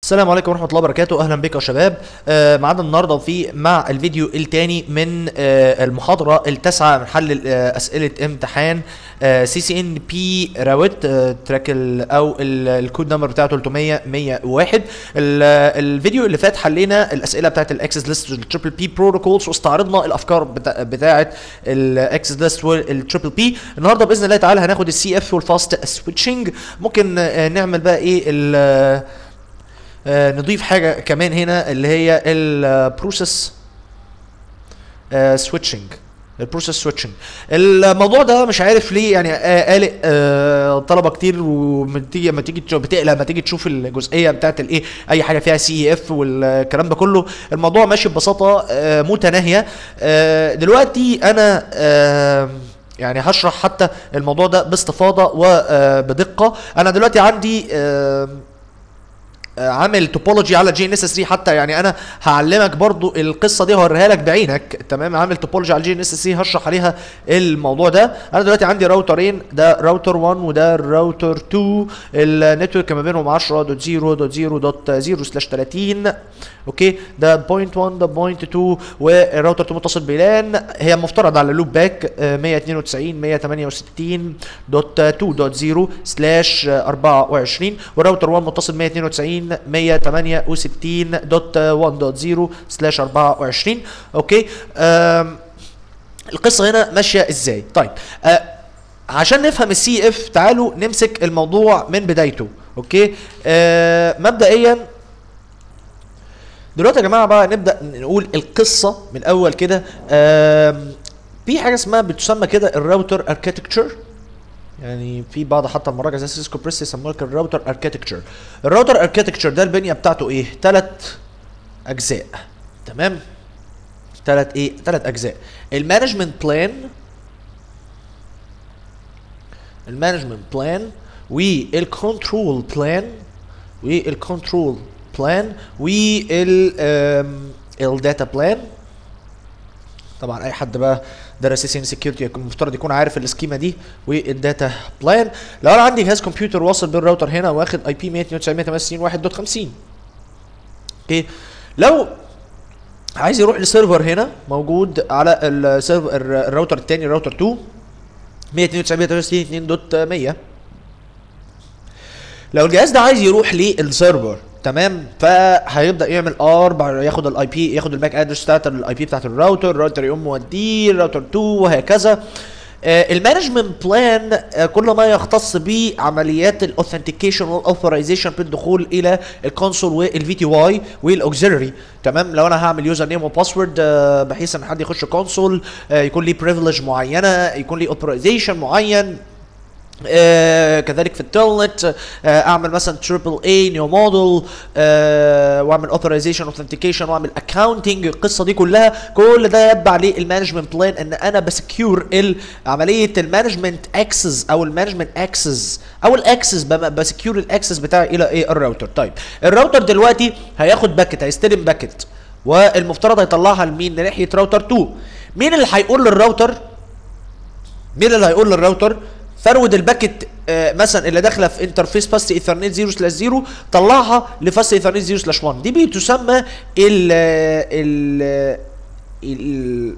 السلام عليكم ورحمة الله وبركاته أهلا بك يا شباب آه معانا النهاردة في مع الفيديو الثاني من آه المحاضرة التاسعة من حل آه أسئلة امتحان سي سي ان بي راوت آه تراك ال أو ال- الكود نمبر بتاعه 300 101 ال- الفيديو اللي فات حلينا الأسئلة بتاعت الأكسس ليست والتريبل بي بروتوكولز واستعرضنا الأفكار بتا- بتاعت الأكسس ليست والتريبل بي النهاردة بإذن الله تعالى هناخد السي اف والفاست سويتشنج ممكن آه نعمل بقى إيه ال- آه، نضيف حاجه كمان هنا اللي هي البروسيس سويتشنج البروسيس سويتشنج الموضوع ده مش عارف ليه يعني آه، قالق آه، طلبه كتير وما تيجي لما تيجي تشوف- بتقلق لما تيجي تشوف الجزئيه بتاعت الايه اي حاجه فيها سي اف والكلام ده كله الموضوع ماشي ببساطه آه، متناهيه آه، دلوقتي انا آه، يعني هشرح حتى الموضوع ده باستفاضه وبدقه انا دلوقتي عندي آه، آه، عامل توبولوجي على جي ان اس 3 حتى يعني انا هعلمك برضو القصه دي هوريها لك بعينك تمام عامل توبولوجي على جي ان اس 3 هشرح عليها الموضوع ده انا دلوقتي عندي راوترين ده راوتر 1 وده راوتر 2 النتورك ما بينهم 10.0.0.0/30 اوكي ده بوينت 1 ده بوينت 2 والراوتر 2 متصل بلان هي مفترض على لوب باك 192 168.2.0 سلاش 24 والراوتر 1 متصل 192 168.1.0 سلاش 24 اوكي أم القصه هنا ماشيه ازاي طيب أه عشان نفهم السي اف تعالوا نمسك الموضوع من بدايته اوكي أه مبدئيا دلوقتي يا جماعه بقى نبدا نقول القصه من الاول كده آم، في حاجه اسمها بتسمى كده الراوتر اركتكتشر يعني في بعض حتى المراجع زي سيسكو بريس يسموها لك الراوتر اركتكتشر الراوتر اركتكتشر ده البنيه بتاعته ايه ثلاث اجزاء تمام ثلاث ايه ثلاث اجزاء المانجمنت بلان المانجمنت بلان والكنترول بلان والكنترول بلان وال الداتا بلان طبعا اي حد بقى درس سي ان سكيورتي يكون المفترض يكون عارف السكيما دي والداتا بلان لو انا عندي جهاز كمبيوتر واصل بالراوتر هنا واخد اي بي 192.168.1.50 اوكي لو عايز يروح لسيرفر هنا موجود على السيرفر الراوتر الثاني الراوتر 2 192.168.2.100 لو الجهاز ده عايز يروح للسيرفر تمام فهيبدا يعمل ار ياخد الاي بي ياخد الماك ادرس بتاعت الاي بي بتاعت الراوتر الراوتر يقوم موديه الراوتر 2 وهكذا آه المانجمنت بلان آه كل ما يختص بعمليات الاوثنتيكيشن والاوثرايزيشن بالدخول الى الكونسول والفي تي واي والاوكسيلري تمام لو انا هعمل يوزر نيم وباسورد آه بحيث ان حد يخش كونسول آه يكون ليه بريفليج معينه يكون ليه اوثرايزيشن معين آه كذلك في التلنت آه اعمل مثلا تريبل اي نيو موديل آه واعمل اوثرايزيشن اوثنتيكيشن واعمل اكاونتنج القصه دي كلها كل ده يتبع للمانجمنت بلان ان انا بسكيور عمليه المانجمنت اكسس او المانجمنت اكسس او الاكسس بسكيور الاكسس بتاعي الى ايه الراوتر طيب الراوتر دلوقتي هياخد باكت هيستلم باكت والمفترض هيطلعها لمين لناحيه راوتر 2 مين اللي هيقول للراوتر مين اللي هيقول للراوتر فرود الباكت آه مثلا اللي داخله في انترفيس فاست ايثرنت 0 سلاش 0 طلعها لفاست ايثرنت 0 سلاش 1 دي بتسمى ال ال ال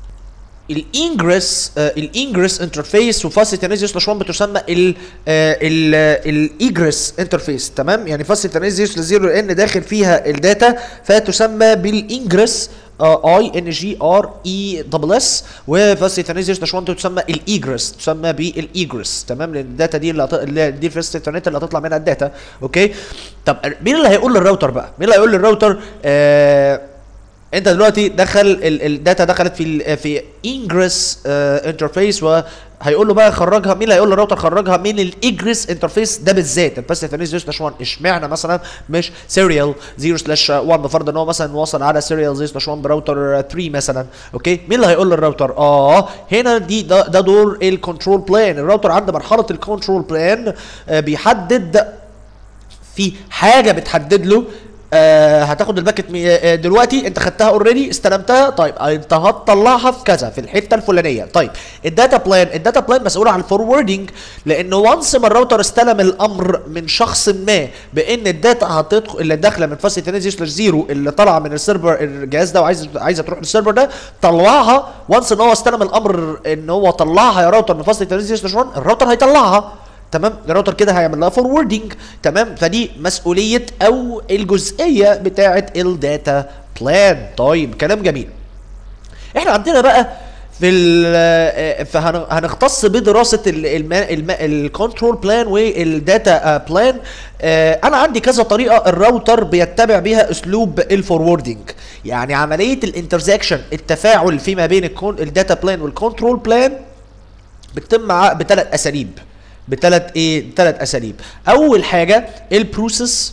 الانجرس الانجرس انترفيس وفاست ايثرنت 0 سلاش 1 بتسمى ال ال الايجرس انترفيس تمام يعني فاست ايثرنت 0 سلاش 0 لان داخل فيها الداتا فتسمى بالانجرس اي ان جي ار اي دبل اس وفاست ايثرنت 0 سلاش 1 تسمى الايجرس تسمى بالايجرس تمام لان الداتا دي اللي هت... اللي دي الفاست ايثرنت اللي هتطلع منها الداتا اوكي طب مين اللي هيقول للراوتر بقى مين اللي هيقول للراوتر آه انت دلوقتي دخل ال- الداتا دخلت في ال في انجرس انترفيس وهيقول له بقى خرجها مين اللي هيقول للراوتر خرجها من الاجرس انترفيس ده بالذات الباس ايثرنت 0 سلاش 1 اشمعنى مثلا مش سيريال 0 سلاش 1 بفرض ان هو مثلا واصل على سيريال 0 سلاش 1 براوتر 3 مثلا اوكي مين اللي هيقول للراوتر اه هنا دي ده, ده دور الكنترول بلان الراوتر عند مرحله الكنترول بلان آه بيحدد في حاجه بتحدد له آه هتاخد الباكت مي- آه، دلوقتي انت خدتها اوريدي استلمتها طيب انت هتطلعها في كذا في الحته الفلانيه طيب الداتا بلان الداتا بلان مسؤول عن الفوروردنج لان وانس ما الراوتر استلم الامر من شخص ما بان الداتا هتدخل اللي داخله من فاست ايثرنت 0 اللي طالعه من السيرفر الجهاز ده وعايزه عايزه تروح للسيرفر ده طلعها وانس ان هو استلم الامر ان هو طلعها يا راوتر من فاست ايثرنت 1 الراوتر هيطلعها تمام الراوتر كده هيعمل لها فوروردنج تمام فدي مسؤوليه او الجزئيه بتاعه الداتا بلان طيب كلام جميل احنا عندنا بقى في ال فهنختص بدراسه الكنترول بلان والداتا بلان انا عندي كذا طريقه الراوتر بيتبع بيها اسلوب الفوروردنج يعني عمليه الانترزاكشن التفاعل فيما بين الداتا بلان والكنترول بلان بتتم بثلاث اساليب بثلاث ايه ثلاث اساليب اول حاجه البروسيس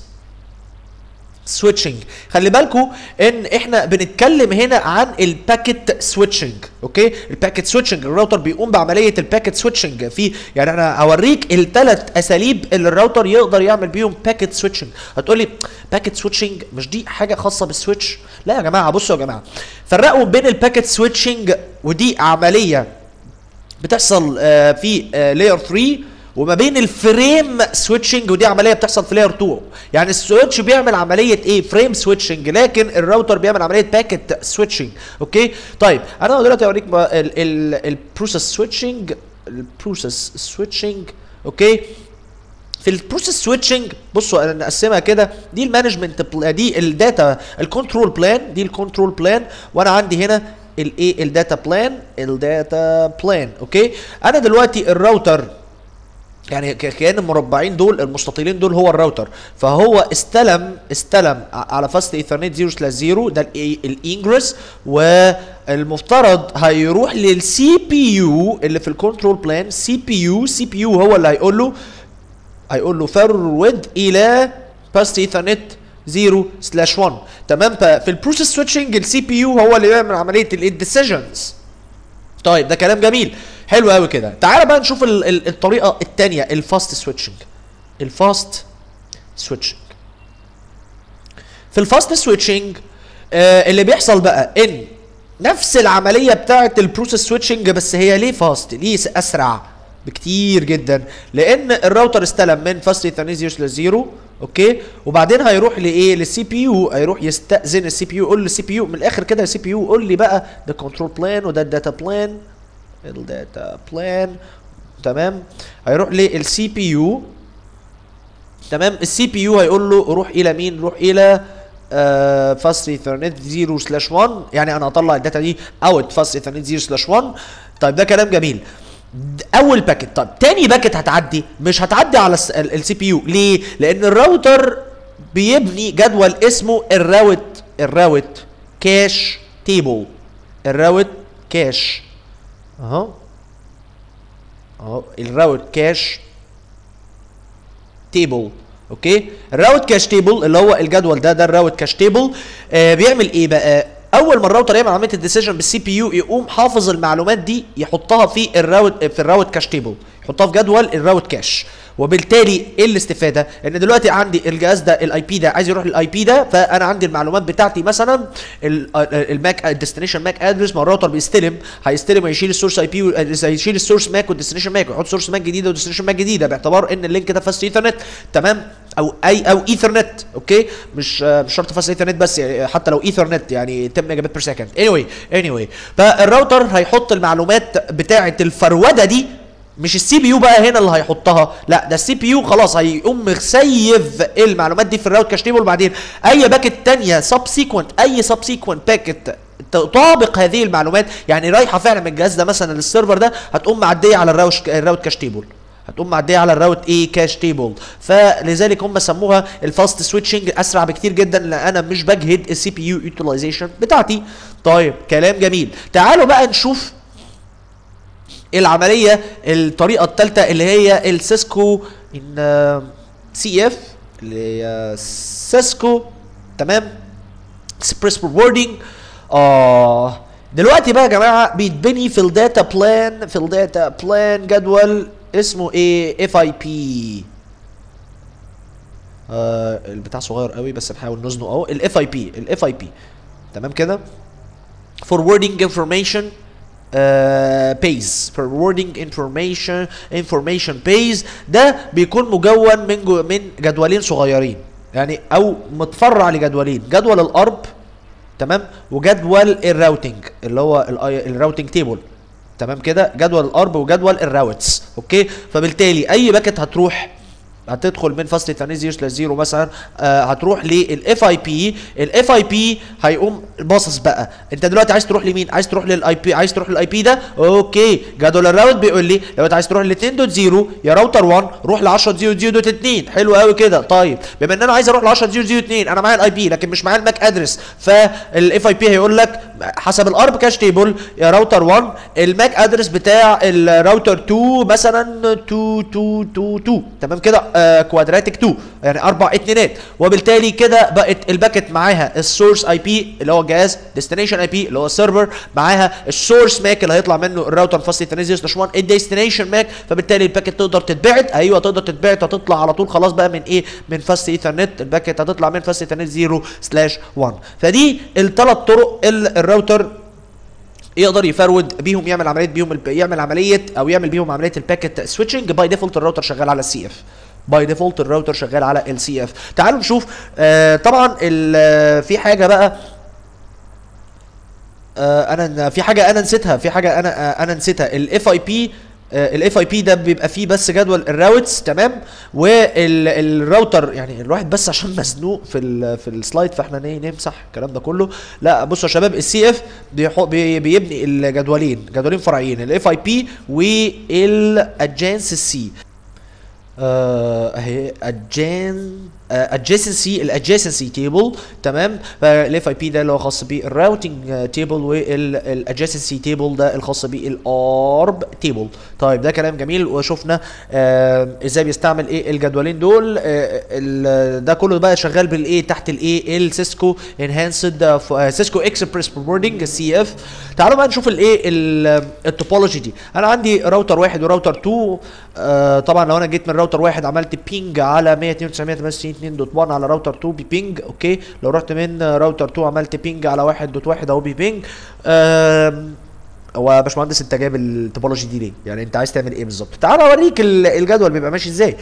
سويتشنج خلي بالكم ان احنا بنتكلم هنا عن الباكيت سويتشنج اوكي الباكيت سويتشنج الراوتر بيقوم بعمليه الباكيت سويتشنج في يعني انا هوريك الثلاث اساليب اللي الراوتر يقدر يعمل بيهم باكيت سويتشنج هتقول لي باكيت سويتشنج مش دي حاجه خاصه بالسويتش لا يا جماعه بصوا يا جماعه فرقوا بين الباكيت سويتشنج ودي عمليه بتحصل آه في آه لاير 3 وما بين الفريم سويتشنج ودي عمليه بتحصل في لاير 2 يعني السويتش بيعمل عمليه ايه فريم سويتشنج لكن الراوتر بيعمل عمليه باكيت سويتشنج اوكي طيب انا دلوقتي اوريك البروسيس سويتشنج البروسيس سويتشنج اوكي في البروسيس سويتشنج بصوا انا نقسمها كده دي المانجمنت دي الداتا الكنترول بلان دي الكنترول بلان وانا عندي هنا الايه الداتا بلان الداتا بلان اوكي انا دلوقتي الراوتر يعني كان المربعين دول المستطيلين دول هو الراوتر فهو استلم استلم على فاست ايثرنت 0 سلاش 0 ده الانجرس والمفترض هيروح للسي بي يو اللي في الكنترول بلان سي بي يو سي بي يو هو اللي هيقول له هيقول له فورورد الى فاست ايثرنت 0 سلاش 1 تمام ففي البروسيس سويتشنج السي بي يو هو اللي بيعمل عمليه الديسيجنز طيب ده كلام جميل حلو قوي كده تعال بقى نشوف ال ال الطريقه الثانيه الفاست سويتشنج الفاست سويتشنج في الفاست سويتشنج آه اللي بيحصل بقى ان نفس العمليه بتاعه البروسيس سويتشنج بس هي ليه فاست ليه اسرع بكتير جدا لان الراوتر استلم من فاست ايثرنت 0 سلاش 0 اوكي وبعدين هيروح لايه للسي بي يو هيروح يستاذن السي بي يو يقول للسي بي يو من الاخر كده السي بي يو قول لي بقى ده كنترول بلان وده الداتا بلان الداتا بلان تمام هيروح للسي بي يو تمام السي بي يو هيقول له روح الى مين روح الى فاست ايثرنت 0 سلاش 1 يعني انا اطلع الداتا دي اوت فاست ايثرنت 0 سلاش 1 طيب ده كلام جميل اول باكت طب تاني باكت هتعدي مش هتعدي على السي بي يو ليه لان الراوتر بيبني جدول اسمه الراوت الراوت كاش تيبل الراوت كاش اهو اهو الراوت كاش تيبل اوكي الراوت كاش تيبل اللي هو الجدول ده ده الراوت كاش تيبل آه بيعمل ايه بقى اول ما الراوتر يعمل عمليه الديسيجن بالسي بي يو يقوم حافظ المعلومات دي يحطها في الراوت في الراوت كاش تيبل يحطها في جدول الراوت كاش وبالتالي ايه الاستفاده ان دلوقتي عندي الجهاز ده الاي بي ده عايز يروح للاي بي ده فانا عندي المعلومات بتاعتي مثلا الماك الديستنيشن ماك ادرس ما الراوتر بيستلم هيستلم ويشيل السورس اي بي هيشيل السورس ماك والديستنيشن ماك ويحط سورس ماك جديده وديستنيشن ماك جديده باعتبار ان اللينك ده فاست ايثرنت تمام او اي او ايثرنت اوكي مش مش شرط فاست ايثرنت بس يعني حتى لو ايثرنت يعني 10 ميجا بت بير سكند اني واي اني واي فالراوتر هيحط المعلومات بتاعه الفروده دي مش السي بي يو بقى هنا اللي هيحطها لا ده السي بي يو خلاص هيقوم مسيف المعلومات دي في الراوت كاش تيبل وبعدين اي باكت تانية سب سيكونت اي سب سيكونت باكت تطابق هذه المعلومات يعني رايحه فعلا من الجهاز ده مثلا للسيرفر ده هتقوم معديه على الراوت الراوت كاش تيبل هتقوم معديه على الراوت ايه كاش تيبل فلذلك هم سموها الفاست سويتشنج اسرع بكتير جدا لان انا مش بجهد السي بي يو يوتيلايزيشن بتاعتي طيب كلام جميل تعالوا بقى نشوف العمليه الطريقه الثالثه اللي هي السيسكو ان سي اف اللي هي سيسكو تمام اكسبريس فوروردنج اه دلوقتي بقى يا جماعه بيتبني في الداتا بلان في الداتا بلان جدول اسمه ايه اف اي بي آه البتاع صغير قوي بس نحاول نزنه اهو الاف اي بي الاف اي بي تمام كده forwarding information uh, pays forwarding information information pays ده بيكون مكون من جو من جدولين صغيرين يعني او متفرع لجدولين جدول الارب تمام وجدول الراوتنج اللي هو الراوتنج تيبل تمام كده جدول الارب وجدول الراوتس اوكي فبالتالي اي باكت هتروح هتدخل من فاست ايثرنت 0 سلاش 0 مثلا آه هتروح للاف اي بي الاف اي بي هيقوم باصص بقى انت دلوقتي عايز تروح لمين عايز تروح للاي بي عايز تروح للاي بي ده اوكي جدول الراوت بيقول لي لو انت عايز تروح ل 2.0 يا راوتر 1 روح ل 10.0.2 حلو قوي كده طيب بما ان انا عايز اروح ل 10.0.2 انا معايا الاي بي لكن مش معايا الماك ادرس فالاف اي بي هيقول لك حسب الارب كاش تيبل يا راوتر 1 الماك ادرس بتاع الراوتر 2 مثلا 2 2 2 2 تمام كده كوادراتيك 2 يعني اربع اتنينات وبالتالي كده بقت الباكت معاها السورس اي بي اللي هو الجهاز ديستنيشن اي بي اللي هو السيرفر معاها السورس ماك اللي هيطلع منه الراوتر فاست ايثرنت سلاش 1 الديستنيشن ماك فبالتالي الباكت تقدر تتبعت ايوه تقدر تتبعت هتطلع على طول خلاص بقى من ايه من فاست ايثرنت الباكت هتطلع من فاست ايثرنت 0 سلاش 1 فدي الثلاث طرق الراوتر يقدر يفرود بيهم يعمل عمليه بيهم يعمل عمليه او يعمل بيهم عمليه الباكيت سويتشنج باي ديفولت الراوتر شغال على السي اف باي ديفولت الراوتر شغال على ال سي اف تعالوا نشوف آه طبعا في حاجه بقى آه انا في حاجه انا نسيتها في حاجه انا آه انا نسيتها الاف اي بي الاف اي بي ده بيبقى فيه بس جدول الراوتس تمام والراوتر يعني الواحد بس عشان مزنوق في ال في السلايد فاحنا نمسح الكلام ده كله لا بصوا يا شباب السي اف بيبني الجدولين جدولين فرعيين الاف اي بي والادجانس سي اهي ادجان adjacency الادجاسنسي تيبل تمام فالاف اي بي ده اللي هو خاص بالراوتنج تيبل والادجاسنسي تيبل ده الخاص بالارب تيبل طيب ده كلام جميل وشفنا آه ازاي بيستعمل ايه الجدولين دول آه ده كله بقى شغال بالايه تحت الايه السيسكو انهانسد سيسكو اكسبريس فورwarding السي اف تعالوا بقى نشوف الايه التوبولوجي دي انا عندي راوتر واحد وراوتر 2 آه طبعا لو انا جيت من راوتر واحد عملت بينج على 192 2.1 على راوتر 2 ببينج اوكي لو رحت من راوتر 2 عملت بينج على 1.1 اهو ببينج هو باشمهندس انت جايب التوبولوجي دي ليه؟ يعني انت عايز تعمل ايه بالظبط؟ تعال اوريك الجدول بيبقى ماشي ازاي.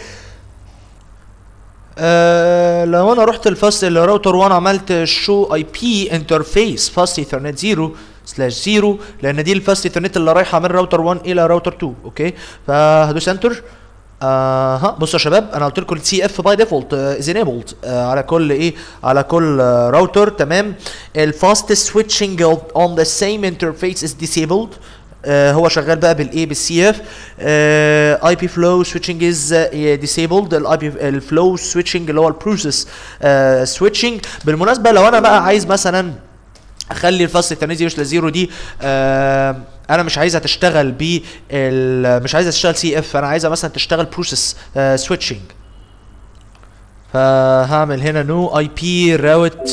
آه لو انا رحت الفاست الراوتر 1 عملت شو اي بي انترفيس فاست ايثرنت 0 سلاش 0 لان دي الفاست ايثرنت اللي رايحه من راوتر 1 الى راوتر 2 اوكي فهدوس انتر آه ها بصوا يا شباب انا قلت لكم السي اف باي ديفولت از انيبلد على كل ايه على كل راوتر تمام الفاست سويتشنج اون ذا سيم انترفيس از ديسيبلد آه هو شغال بقى بالايه بالسي اف اي بي فلو سويتشنج از ديسيبلد الاي بي الفلو سويتشنج اللي هو البروسيس سويتشنج بالمناسبه لو انا بقى عايز مثلا اخلي الفاست التنازي يوصل لزيرو دي آه انا مش عايزها تشتغل ب مش عايزها تشتغل سي اف انا عايزها مثلا تشتغل بروسيس سويتشنج فهعمل هنا نو اي بي راوت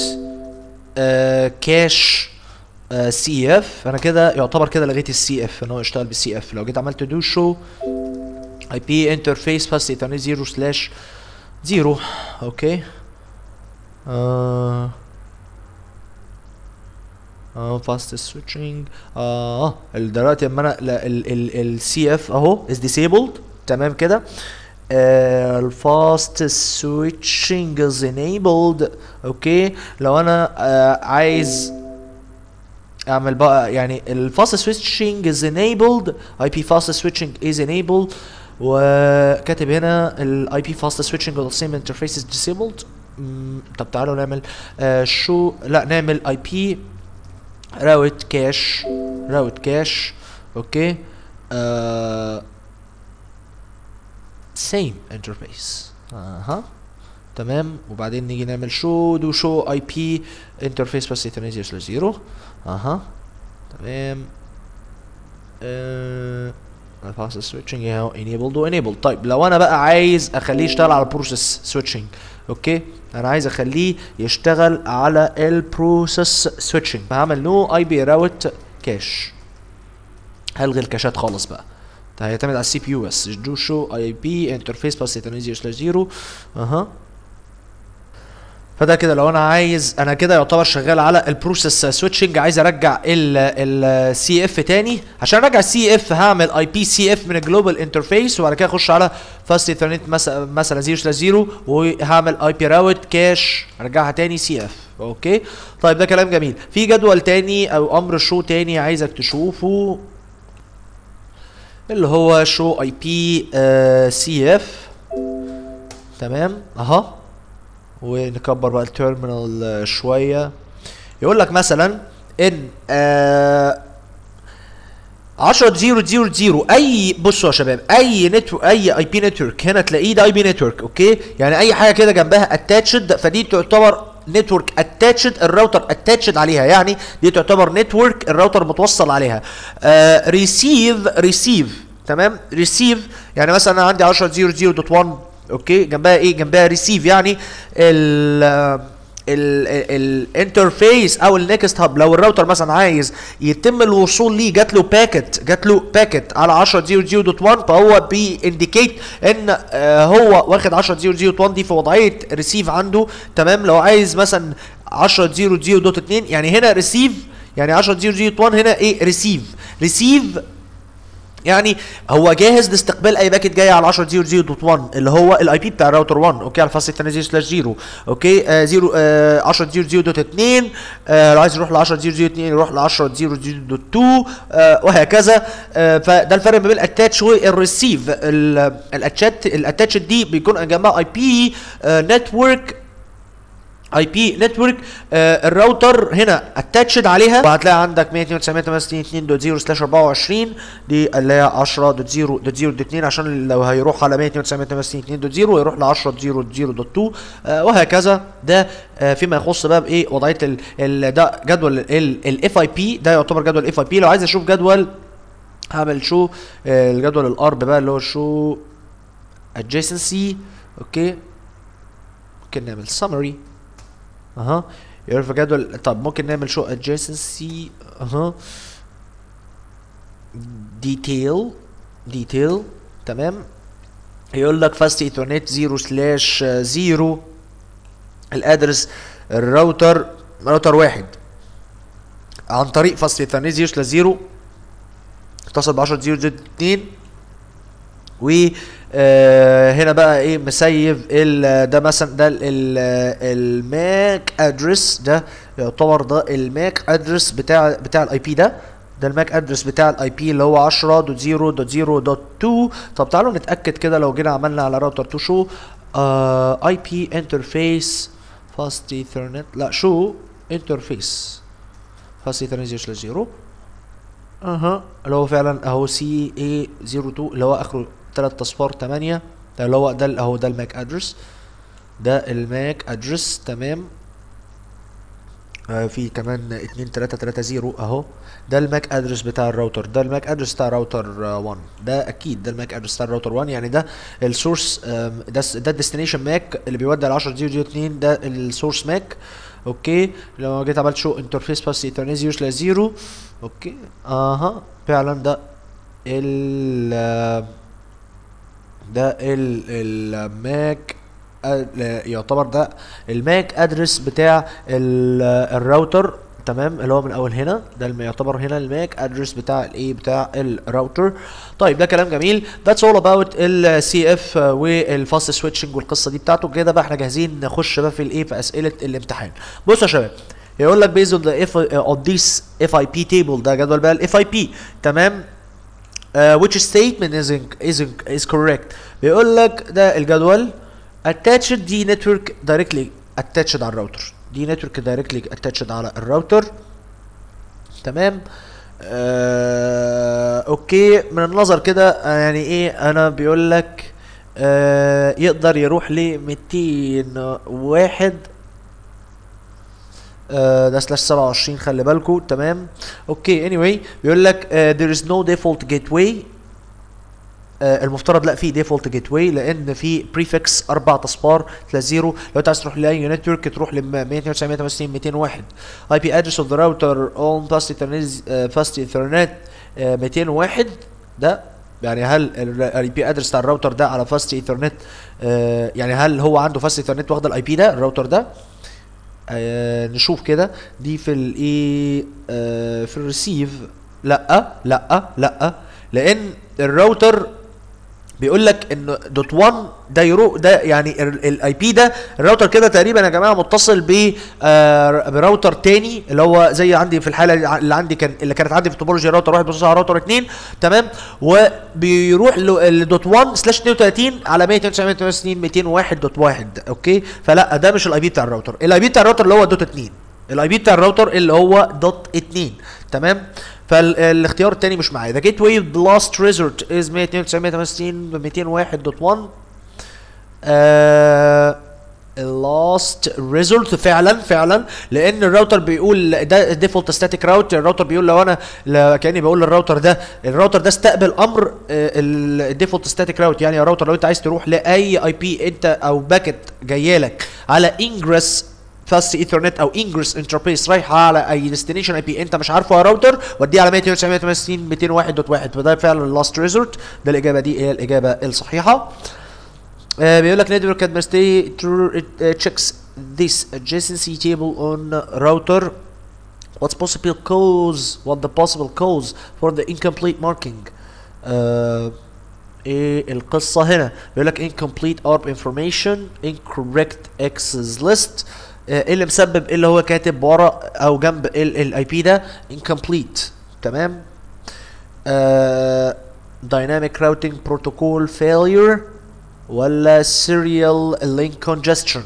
كاش سي اف انا كده يعتبر كده لغيت السي اف ان هو يشتغل بالسي اف لو جيت عملت دو شو اي بي انترفيس فاست ايثرنت 0 سلاش 0 اوكي آه اه فاست سويتشنج اه دلوقتي اما انا السي اف اهو از ديسيبلد تمام كده الفاست سويتشنج از انيبلد اوكي لو انا آه عايز اعمل بقى يعني الفاست سويتشنج از انيبلد اي بي فاست سويتشنج از انيبلد وكاتب هنا الاي بي فاست سويتشنج on the same interface is disabled طب تعالوا نعمل آه شو لا نعمل اي بي راوت كاش راوت كاش اوكي آه سيم انترفيس اها تمام وبعدين نيجي نعمل شو دو شو اي بي انترفيس بس ايثرنت سلاش زيرو اها تمام آه الفاست سويتشنج اهو انيبلد وانيبلد طيب لو انا بقى عايز اخليه يشتغل على البروسيس سويتشنج اوكي انا عايز اخليه يشتغل على البروسيس سويتشنج فهعمل نو اي بي راوت كاش هلغي الكاشات خالص بقى ده هيعتمد على السي بي يو بس دو شو اي بي انترفيس بس 0 سلاش 0 اها فده كده لو انا عايز انا كده يعتبر شغال على البروسيس سويتشنج عايز ارجع السي اف تاني عشان ارجع السي اف هعمل اي بي سي اف من الجلوبال انترفيس وبعد كده اخش على فاست ايثرنت مثلا 0 سلاش 0 وهعمل اي بي راوت كاش ارجعها تاني سي اف اوكي طيب ده كلام جميل في جدول تاني او امر شو تاني عايزك تشوفه اللي هو شو اي بي سي اف تمام اها ونكبر بقى التيرمينال شويه يقول لك مثلا ان آه 10 0 0 0 اي بصوا يا شباب اي نتورك اي اي بي نتورك هنا تلاقيه ده اي بي نتورك اوكي يعني اي حاجه كده جنبها اتاتشد فدي تعتبر نتورك اتاتشد الراوتر اتاتشد عليها يعني دي تعتبر نتورك الراوتر متوصل عليها ريسيف uh, ريسيف تمام ريسيف يعني مثلا انا عندي 10 0 0 دوت 1 اوكي جنبها ايه جنبها ريسيف يعني ال الانترفيس او النكست هاب لو الراوتر مثلا عايز يتم الوصول ليه جات له باكت جات له باكت على 10 0 0 دوت 1 فهو بينديكيت ان آه هو واخد 10 0 0 دوت 1 دي في وضعيه ريسيف عنده تمام لو عايز مثلا 10 0 0 دوت 2 يعني هنا ريسيف يعني 10 0 0 دوت 1 هنا ايه ريسيف ريسيف يعني هو جاهز لاستقبال اي باكت جايه على 10 0 0 دوت 1 اللي هو الاي بي بتاع الراوتر 1 اوكي على فاصل الثاني 0 سلاش 0 اوكي آه 0 آه 10 0 0 دوت 2 آه لو عايز يروح ل 10 0 0 2 يروح ل 10 0 0 دوت 2 آه وهكذا آه فده الفرق ما بين الاتاتش والريسيف الاتشات الاتاتش دي بيكون جنبها اي بي نتورك اي بي نتورك الراوتر هنا اتاتشد عليها وهتلاقي عندك 192.168.2.0 سلاش 24 دي اللي هي 10.0.0.2 عشان لو هيروح على 192.168.2.0 يروح ل 10.0.0.2 آه وهكذا ده آه فيما يخص بقى بايه وضعيه ال ال ده جدول الاف اي بي ده يعتبر جدول الاف اي بي لو عايز اشوف جدول هعمل شو آه الجدول الارب بقى اللي هو شو adjacency اوكي ممكن نعمل summary اها يعرف جدول طب ممكن نعمل شو adjacency اها detail detail تمام يقول لك فاست ايثرنت 0 سلاش 0 الادرس الراوتر راوتر واحد عن طريق فاست ايثرنت 0 سلاش 0 اتصل ب 10 0 2 و آه هنا بقى ايه مسيف ال ده مثلا ده الماك ادرس ده يعتبر ده الماك ادرس بتاع بتاع الاي بي ده ده الماك ادرس بتاع الاي بي اللي هو 10.0.0.2 طب تعالوا نتاكد كده لو جينا عملنا على راوتر 2 شو اي بي انترفيس فاست ايثرنت لا شو انترفيس فاست ايثرنت 0 اها اللي هو فعلا اهو سي اي 02 اللي هو اخره 3 اصفار 8 ده اللي هو ده اهو ده الماك ادرس ده الماك ادرس تمام آه في كمان 2 3 3 0 اهو ده الماك ادرس بتاع الراوتر ده الماك ادرس بتاع الراوتر 1 ده اكيد ده الماك ادرس بتاع الراوتر 1 يعني ده السورس ده ده الديستنيشن ماك اللي بيودي على 10 0 2 ده السورس ماك اوكي لو جيت عملت شو انترفيس باس ايثرنت 0 سلاش 0 اوكي اها فعلا ده ال ده الماك يعتبر ده الماك ادرس بتاع الراوتر تمام اللي هو من اول هنا ده اللي يعتبر هنا الماك ادرس بتاع الايه بتاع الراوتر طيب ده كلام جميل ذاتس اول اباوت السي اف والفاست سويتشنج والقصه دي بتاعته كده بقى احنا جاهزين نخش بقى في الايه في اسئله الامتحان بصوا يا شباب يقول لك based on the if uh, on this FIP table ده جدول بقى الاف اي بي تمام uh, which statement is in, is in, is correct بيقول لك ده الجدول attached دي network directly attached على الراوتر دي network directly attached على الراوتر تمام آه اوكي من النظر كده آه يعني ايه انا بيقول لك آه يقدر يروح ل 201 آه ده سلاش 27 خلي بالكم تمام اوكي اني anyway بيقول لك آه there is no default gateway آه المفترض لا في ديفولت جيت واي لان في بريفكس اربع اصفار 30 لو انت عايز تروح لاي نتورك تروح ل 192 201 اي بي ادرس اوف ذا راوتر اون فاست ايثرنت فاست ايثرنت 201 ده يعني هل الاي بي ادرس بتاع الراوتر ده على فاست ايثرنت آه يعني هل هو عنده فاست ايثرنت واخد الاي بي ده الراوتر ده آه نشوف كده دي في الايه آه في الريسيف لا لا لا لان الراوتر بيقول لك ان دوت 1 ده يرو ده يعني الاي بي ده الراوتر كده تقريبا يا جماعه متصل ب آه براوتر تاني اللي هو زي عندي في الحاله اللي عندي كان اللي كانت عندي في توبولوجي راوتر واحد بيوصل على راوتر 2 تمام وبيروح لدوت 1 سلاش 32 على 192 201 دوت 1 اوكي فلا ده مش الاي بي بتاع الراوتر الاي بي بتاع الراوتر اللي هو دوت 2 الاي بي بتاع الراوتر اللي هو دوت 2 تمام فالاختيار الثاني مش معايا the gateway the last resort is 292.168.201.1 آه last resort فعلا فعلا لان الراوتر بيقول ده ديفولت ستاتيك راوت الراوتر بيقول لو انا لا كاني بقول للراوتر ده الراوتر ده استقبل امر الديفولت ستاتيك راوت يعني يا راوتر لو انت عايز تروح لاي اي بي انت او باكت جايه لك على انجرس فاست ايثرنت او انجرس انترفيس رايحه على اي ديستنيشن اي بي انت مش عارفه يا راوتر وديه على 192.168.201.1 فده فعلا اللاست ريزورت ده الاجابه دي هي الاجابه الصحيحه آه بيقول لك network administrator checks this adjacency table on router what's possible cause what the possible cause for the incomplete marking آه ايه القصة هنا بيقول لك incomplete ARP information incorrect access list ايه اللي مسبب ايه اللي هو كاتب ورا او جنب الاي بي ده incomplete تمام آه dynamic routing protocol failure ولا serial link congestion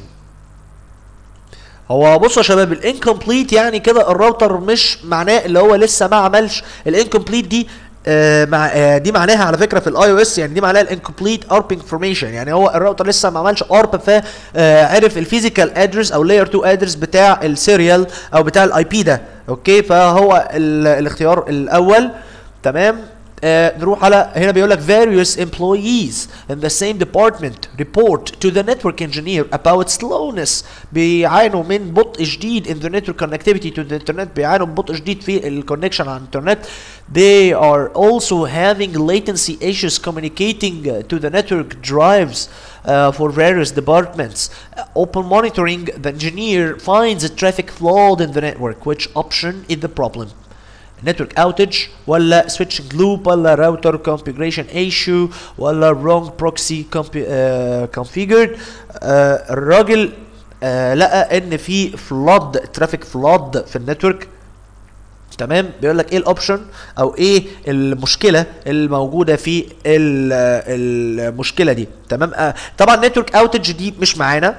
هو بصوا يا شباب الانكمبليت يعني كده الراوتر مش معناه اللي هو لسه ما عملش الانكمبليت دي آه مع آه دي معناها على فكره في الاي او اس يعني دي معناها الانكمبليت ارب انفورميشن يعني هو الراوتر لسه ما عملش ارب فعرف الفيزيكال ادرس او لاير 2 ادرس بتاع السيريال او بتاع الاي بي ده اوكي فهو الاختيار الاول تمام آه نروح على هنا بيقول لك various employees in the same department report to the network engineer about slowness بيعانوا من بطء شديد in the network connectivity to the internet بيعانوا من بطء شديد في الكونكشن على الانترنت they are also having latency issues communicating to the network drives uh, for various departments. Uh, open monitoring, the engineer finds a traffic flawed in the network. Which option is the problem? network outage ولا switching loop ولا router configuration issue ولا wrong proxy uh, configured uh, الراجل uh, لقى ان في flood traffic flood في النتورك تمام بيقول لك ايه الاوبشن او ايه المشكله الموجوده في المشكله دي تمام آه طبعا نتورك اوتج دي مش معانا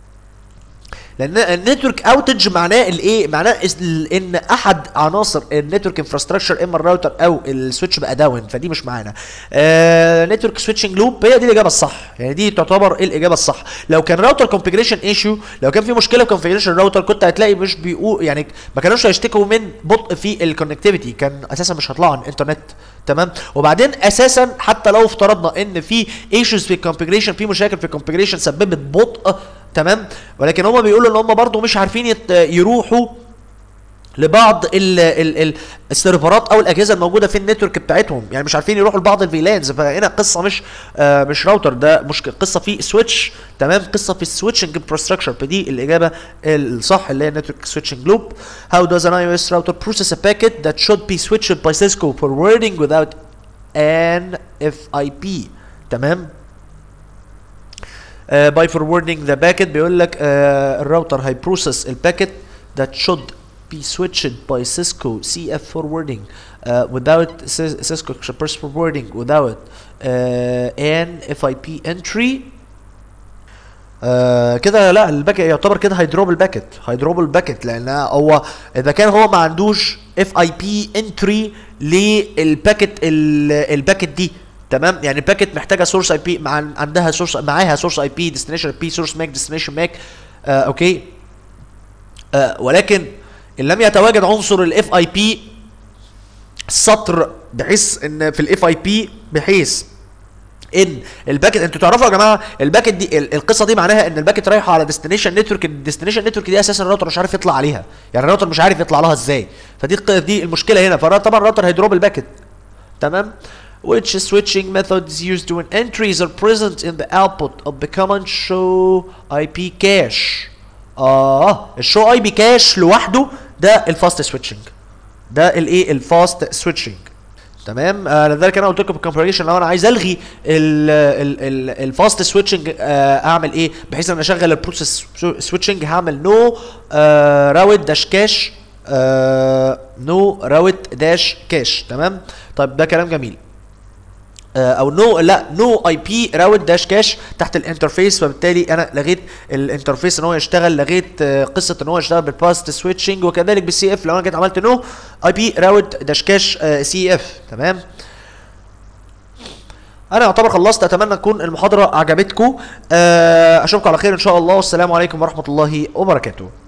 لان النتورك اوتج معناه الايه معناه ان احد عناصر النتورك انفراستراكشر اما الراوتر او السويتش بقى داون فدي مش معانا نتورك سويتشنج لوب هي دي الاجابه الصح يعني دي تعتبر الاجابه الصح لو كان راوتر كونفيجريشن ايشيو لو كان في مشكله في كونفيجريشن الراوتر كنت هتلاقي مش بيقول يعني ما كانوش هيشتكوا من بطء في الكونكتيفيتي كان اساسا مش هيطلعوا على الانترنت تمام وبعدين اساسا حتى لو افترضنا ان في ايشوز في الكونفيجريشن في مشاكل في الكونفيجريشن سببت بطء تمام ولكن هم بيقولوا ان هم برضو مش عارفين يروحوا لبعض ال ال ال السيرفرات او الاجهزه الموجوده في النتورك بتاعتهم يعني مش عارفين يروحوا لبعض الفيلانز فهنا قصه مش آه مش راوتر ده مش قصه في سويتش تمام قصه في السويتشنج انفراستراكشر فدي الاجابه الصح اللي هي نتورك سويتشنج لوب how does an iOS router process a packet that should be switched by Cisco forwarding without an FIP تمام uh, by forwarding the packet بيقول لك uh, الراوتر هيبروسس الباكت that should be switched by Cisco CF forwarding uh, without Cisco Express forwarding without uh, an FIP entry آه كده لا الباكت يعتبر كده هيدروب الباكت هيدروب الباكت لان هو اذا كان هو ما عندوش اف اي بي انتري للباكت الباكت دي تمام يعني الباكت محتاجه سورس اي بي مع عندها سورس معاها سورس اي بي ديستنيشن اي بي سورس ماك ديستنيشن ماك اوكي آه ولكن ان لم يتواجد عنصر الاف اي بي سطر بحيث ان في الاف اي بي بحيث ان الباكت انتوا تعرفوا يا جماعه الباكت دي القصه دي معناها ان الباكت رايحه على ديستنيشن نتورك الديستنيشن نتورك دي اساسا الراوتر مش عارف يطلع عليها يعني الراوتر مش عارف يطلع لها ازاي فدي دي المشكله هنا فطبعا الراوتر هيدروب الباكت تمام which switching method is used when entries are present in the output of the command show IP cache اه الشو اي بي كاش لوحده ده الفاست سويتشنج ده الايه الفاست سويتشنج تمام آه لذلك انا قلت لكم الكونفيجريشن لو انا عايز الغي الفاست سويتشنج آه اعمل ايه بحيث ان اشغل البروسيس سويتشنج هعمل نو راوت داش كاش نو راوت داش كاش تمام طيب ده كلام جميل آه، او نو لا نو اي بي راوت داش كاش تحت الانترفيس فبالتالي انا لغيت الانترفيس ان هو يشتغل لغيت آه، قصه ان هو يشتغل بالباست سويتشنج وكذلك بالسي اف لو انا جيت عملت نو اي بي راوت داش كاش سي اف تمام انا اعتبر خلصت اتمنى تكون المحاضره عجبتكم آه، اشوفكم على خير ان شاء الله والسلام عليكم ورحمه الله وبركاته